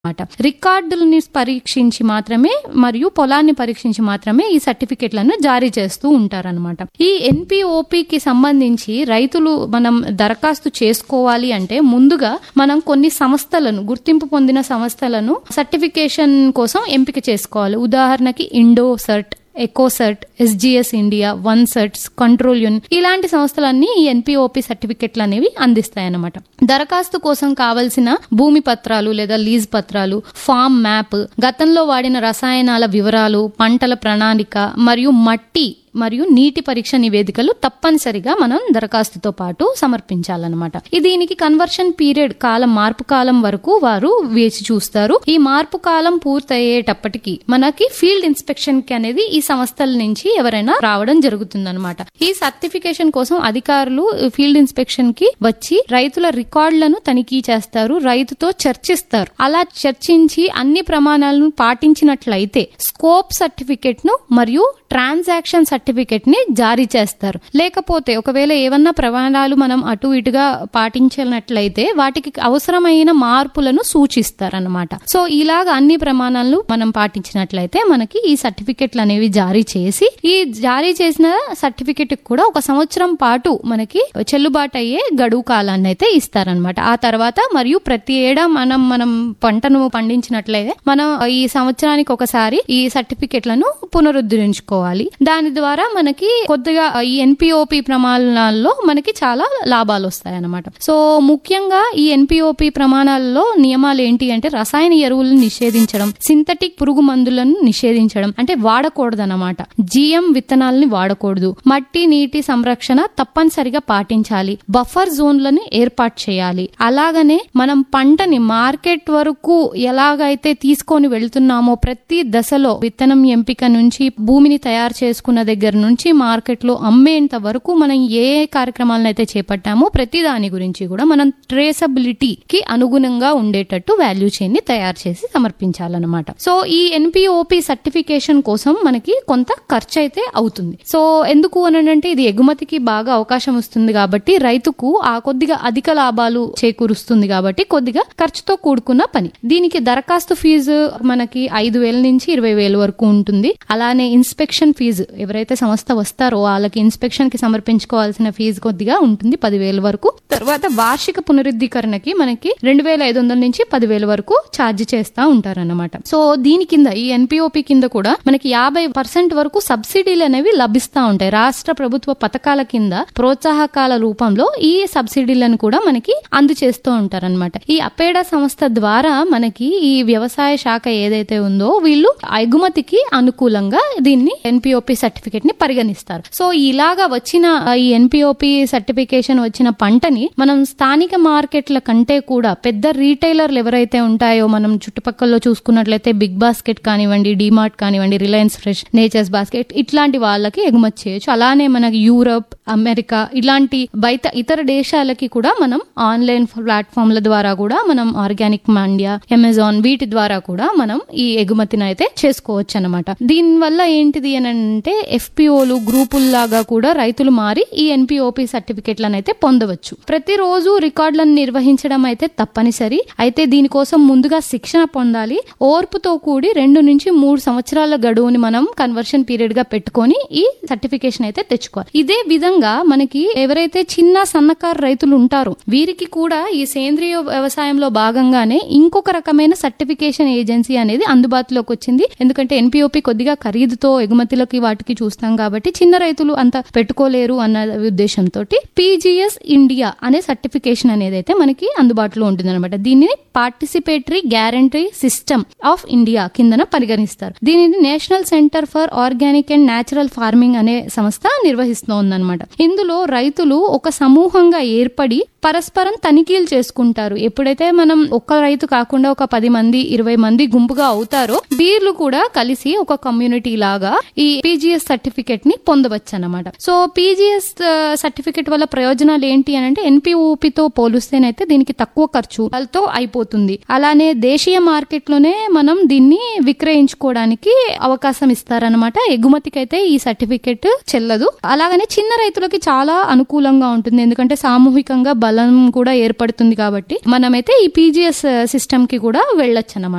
అనమాట రికార్డుల్ని పరీక్షించి మాత్రమే మరియు పొలాన్ని పరీక్షించి మాత్రమే ఈ సర్టిఫికెట్లను జారీ చేస్తూ ఉంటారనమాట ఈ ఎన్పిఓపికి సంబంధించి రైతులు మనం దరఖాస్తు చేసుకోవాలి అంటే ముందుగా మనం కొన్ని సంస్థలను గుర్తింపు పొందిన సంస్థలను సర్టిఫికేషన్ కోసం ఎంపిక చేసుకోవాలి ఉదాహరణకి Indocert Ecocert SGS India one certs control unit ఇలాంటి సంస్థలన్నీ ఈ ఎన్పిఓపి సర్టిఫికెట్లు అనేవి అందిస్తాయన్నమాట దరఖాస్తు కోసం కావలసిన భూమి పత్రాలు లేదా లీజ్ పత్రాలు ఫామ్ మ్యాప్ గతంలో వాడిన రసాయనాల వివరాలు పంటల ప్రణాళిక మరియు మట్టి మరియు నీటి పరీక్ష నివేదికలు తప్పనిసరిగా మనం దరఖాస్తుతో పాటు సమర్పించాలన్నమాట ఈ దీనికి కన్వర్షన్ పీరియడ్ కాలం మార్పు కాలం వరకు వారు వేచి చూస్తారు ఈ మార్పు కాలం పూర్తయ్యేటప్పటికి మనకి ఫీల్డ్ ఇన్స్పెక్షన్ కి అనేది ఈ సంస్థల నుంచి ఎవరైనా రావడం జరుగుతుందన్నమాట ఈ సర్టిఫికేషన్ కోసం అధికారులు ఫీల్డ్ ఇన్స్పెక్షన్ కి వచ్చి రైతుల రికార్డులను తనిఖీ చేస్తారు రైతుతో చర్చిస్తారు అలా చర్చించి అన్ని ప్రమాణాలను పాటించినట్లయితే స్కోప్ సర్టిఫికెట్ ను మరియు ట్రాన్సాక్షన్ సర్టిఫికెట్ ని జారీ చేస్తారు లేకపోతే ఒకవేళ ఏమన్నా ప్రమాణాలు మనం అటు ఇటుగా పాటించినట్లయితే వాటికి అవసరమైన మార్పులను సూచిస్తారన్నమాట సో ఇలాగ అన్ని ప్రమాణాలు మనం పాటించినట్లయితే మనకి ఈ సర్టిఫికెట్లు అనేవి జారీ చేసి ఈ జారీ చేసిన సర్టిఫికెట్ కూడా ఒక సంవత్సరం పాటు మనకి చెల్లుబాటు అయ్యే గడువు కాలాన్ని అయితే ఇస్తారనమాట ఆ తర్వాత మరియు ప్రతి ఏడా మనం మనం పంటను పండించినట్లయితే మనం ఈ సంవత్సరానికి ఒకసారి ఈ సర్టిఫికెట్లను పునరుద్ధరించుకోవాలి దాని ద్వారా మనకి కొద్దిగా ఈ ఎన్పిఓపి ప్రమాణాల్లో మనకి చాలా లాభాలు వస్తాయి అన్నమాట సో ముఖ్యంగా ఈ ఎన్పిఓపి ప్రమాణాలలో నియమాలు ఏంటి అంటే రసాయన ఎరువులను నిషేధించడం సింథటిక్ పురుగు మందులను నిషేధించడం అంటే వాడకూడదు అనమాట జిఎం విత్తనాలని వాడకూడదు మట్టి నీటి సంరక్షణ తప్పనిసరిగా పాటించాలి బఫర్ జోన్లను ఏర్పాటు చేయాలి అలాగనే మనం పంటని మార్కెట్ వరకు ఎలాగైతే తీసుకొని వెళ్తున్నామో ప్రతి దశలో విత్తనం ఎంపిక నుంచి భూమిని తయారు చేసుకున్న దగ్గర నుంచి మార్కెట్ లో అమ్మేంత వరకు మనం ఏ ఏ కార్యక్రమాలను అయితే చేపట్టామో ప్రతి దాని గురించి కూడా మనం ట్రేసబిలిటీకి అనుగుణంగా ఉండేటట్టు వాల్యూ చైన్ ని తయారు చేసి సమర్పించాలన్నమాట సో ఈ ఎన్పిఓపి సర్టిఫికేషన్ కోసం మనకి కొంత ఖర్చు అయితే అవుతుంది సో ఎందుకు అనంటే ఇది ఎగుమతికి బాగా అవకాశం వస్తుంది కాబట్టి రైతుకు ఆ కొద్దిగా అధిక లాభాలు చేకూరుస్తుంది కాబట్టి కొద్దిగా ఖర్చుతో కూడుకున్న పని దీనికి దరఖాస్తు ఫీజు మనకి ఐదు వేల నుంచి ఇరవై వేల వరకు ఉంటుంది అలానే ఇన్స్పెక్షన్ ఫీజు ఎవరైతే సంస్థ వస్తారో వాళ్ళకి ఇన్స్పెక్షన్ కి సమర్పించుకోవాల్సిన ఫీజు కొద్దిగా ఉంటుంది పదివేల వరకు తర్వాత వార్షిక పునరుద్ధీకరణకి మనకి రెండు వేల ఐదు వందల నుంచి పదివేల వరకు ఛార్జ్ చేస్తా ఉంటారన్నమాట సో దీని కింద ఈ ఎన్పిఓపి కింద కూడా మనకి యాభై పర్సెంట్ వరకు సబ్సిడీలు అనేవి లభిస్తా ఉంటాయి రాష్ట్ర ప్రభుత్వ పథకాల కింద ప్రోత్సాహకాల రూపంలో ఈ సబ్సిడీలను కూడా మనకి అందచేస్తూ ఉంటారన్నమాట ఈ అపేడా సంస్థ ద్వారా మనకి ఈ వ్యవసాయ శాఖ ఏదైతే ఉందో వీళ్ళు ఎగుమతికి అనుకూలంగా దీన్ని ఎన్పిఓపి సర్టిఫికేట్ ని పరిగణిస్తారు సో ఇలాగా వచ్చిన ఈ ఎన్పిఓపి సర్టిఫికేషన్ వచ్చిన పంటని మనం స్థానిక మార్కెట్ల కంటే కూడా పెద్ద రీటైలర్లు ఎవరైతే ఉంటాయో మనం చుట్టుపక్కల చూసుకున్నట్లయితే బిగ్ బాస్కెట్ కానివ్వండి డిమార్ట్ కానివ్వండి రిలయన్స్ ఫ్రెష్ నేచర్స్ బాస్కెట్ ఇట్లాంటి వాళ్ళకి ఎగుమతి చేయొచ్చు అలానే మనకి యూరప్ అమెరికా ఇలాంటి బయట ఇతర దేశాలకి కూడా మనం ఆన్లైన్ ప్లాట్ఫామ్ల ద్వారా కూడా మనం ఆర్గానిక్ మండియా అమెజాన్ వీటి ద్వారా కూడా మనం ఈ ఎగుమతిని అయితే చేసుకోవచ్చు అనమాట దీని వల్ల ఏంటిది అని అంటే ఎఫ్పిఓలు గ్రూపుల్లాగా కూడా రైతులు మారి ఈ ఎన్పిఓపి సర్టిఫికెట్లను అయితే పొందవచ్చు ప్రతిరోజు రికార్డులను నిర్వహించడం అయితే తప్పనిసరి అయితే దీనికోసం ముందుగా శిక్షణ పొందాలి ఓర్పుతో కూడి రెండు నుంచి మూడు సంవత్సరాల గడువుని మనం కన్వర్షన్ పీరియడ్ గా పెట్టుకొని ఈ సర్టిఫికేషన్ అయితే తెచ్చుకోవాలి ఇదే విధంగా మనకి ఎవరైతే చిన్న సన్నకారు రైతులు ఉంటారో వీరికి కూడా ఈ సేంద్రియ వ్యవసాయంలో భాగంగానే ఇంకొక రకమైన సర్టిఫికేషన్ ఏజెన్సీ అనేది అందుబాటులోకి వచ్చింది ఎందుకంటే ఎన్పిఓపి కొద్దిగా ఖరీదుతో ఎగుమతులకి వాటికి చూస్తాం కాబట్టి చిన్న రైతులు అంత పెట్టుకోలేరు అన్న ఉద్దేశంతో పీజీఎస్ ఇండియా అనే సర్టిఫికేషన్ అనేది అయితే మనకి అందుబాటులో ఉంటుంది అనమాట దీనిని participatory guarantee system of India కిందన పరిగణిస్తారు దీనిని national centre for organic and natural farming అనే సంస్థ నిర్వహిస్తోందన్నమాట ఇందులో రైతులు ఒక సమూహంగా ఏర్పడి పరస్పరం తనిఖీలు చేసుకుంటారు ఎప్పుడైతే మనం ఒక్క రైతు కాకుండా ఒక పది మంది ఇరవై మంది గుంపుగా అవుతారో వీళ్ళు కూడా కలిసి ఒక కమ్యూనిటీ లాగా ఈ పీజీఎస్ సర్టిఫికెట్ ని పొందవచ్చు అనమాట సో పీజీఎస్ సర్టిఫికెట్ వల్ల ప్రయోజనాలు ఏంటి అని అంటే ఎన్పిఓపితో పోలిస్తేనైతే దీనికి తక్కువ ఖర్చుతో అయిపోతుంది అలానే దేశీయ మార్కెట్ లోనే మనం దీన్ని విక్రయించుకోవడానికి అవకాశం ఇస్తారనమాట ఎగుమతికైతే ఈ సర్టిఫికెట్ చెల్లదు అలాగనే చిన్న రైతులకి చాలా అనుకూలంగా ఉంటుంది ఎందుకంటే సామూహికంగా బలం కూడా ఏర్పడుతుంది కాబట్టి మనమైతే ఈ పీజీఎస్ సిస్టమ్ కి కూడా వెళ్ళొచ్చు అనమాట